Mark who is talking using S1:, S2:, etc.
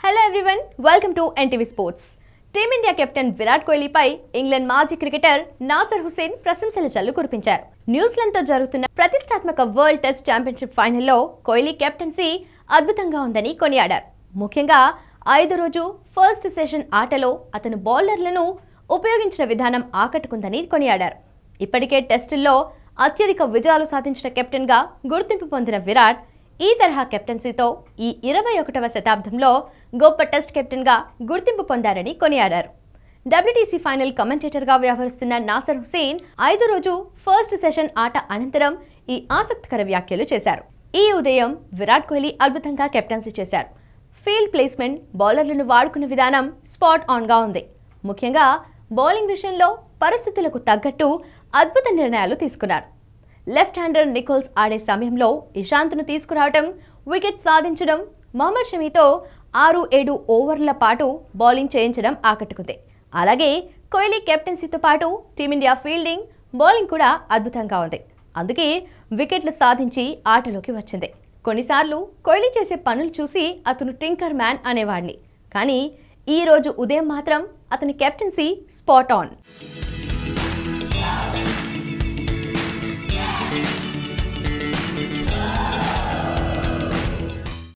S1: hello everyone welcome to NTV sports team India captain Virat కోహ్లీపై England మాజీ cricketer Nasser Hussain ప్రశంసల జల్లు కురిపించారు న్యూజిలాండ్తో జరుగుతున్న ప్రతిష్టాత్మక వరల్డ్ టెస్ట్ ఛాంపియన్షిప్ ఫైనల్లో కోహ్లీ కెప్టెన్సీ అద్భుతంగా ఉందని కొనియాడారు ముఖ్యంగా ఐదు రోజు ఫస్ట్ సెషన్ ఆటలో అతను బౌలర్లను ఉపయోగించిన విధానం ఆకట్టుకుందని కొనియాడారు ఇప్పటికే టెస్టుల్లో అత్యధిక విజయాలు సాధించిన కెప్టెన్గా గుర్తింపు పొందిన విరాట్ ఈ తరహా కెప్టెన్సీతో ఈ ఇరవై ఒకటవ శతాబ్దంలో గొప్ప టెస్ట్ కెప్టెన్గా గుర్తింపు పొందారని కొనియాడారు డబ్ల్యూటీసీ ఫైనల్ కమెంటేటర్గా వ్యవహరిస్తున్న నాసర్ హుసేన్ ఐదు రోజు ఫస్ట్ సెషన్ ఆట అనంతరం ఈ ఆసక్తికర వ్యాఖ్యలు చేశారు ఈ ఉదయం విరాట్ కోహ్లీ అద్భుతంగా కెప్టెన్సీ చేశారు ఫీల్డ్ ప్లేస్మెంట్ బౌలర్లను వాడుకున్న విధానం స్పాట్ ఆన్గా ఉంది ముఖ్యంగా బౌలింగ్ విషయంలో పరిస్థితులకు తగ్గట్టు అద్భుత నిర్ణయాలు తీసుకున్నారు లెఫ్ట్ హ్యాండర్ నికోల్స్ ఆడే సమయంలో ఇషాంత్ను తీసుకురావటం వికెట్ సాధించడం మహమ్మద్ షమీతో ఆరు ఏడు ఓవర్ల పాటు బౌలింగ్ చేయించడం ఆకట్టుకుంది అలాగే కోహ్లీ కెప్టెన్సీతో పాటు టీమిండియా ఫీల్డింగ్ బౌలింగ్ కూడా అద్భుతంగా ఉంది అందుకే వికెట్లు సాధించి ఆటలోకి వచ్చింది కొన్నిసార్లు కోహ్లీ చేసే పనులు చూసి అతను టింకర్ మ్యాన్ అనేవాడిని కానీ ఈ రోజు ఉదయం మాత్రం అతని కెప్టెన్సీ స్పాట్ ఆన్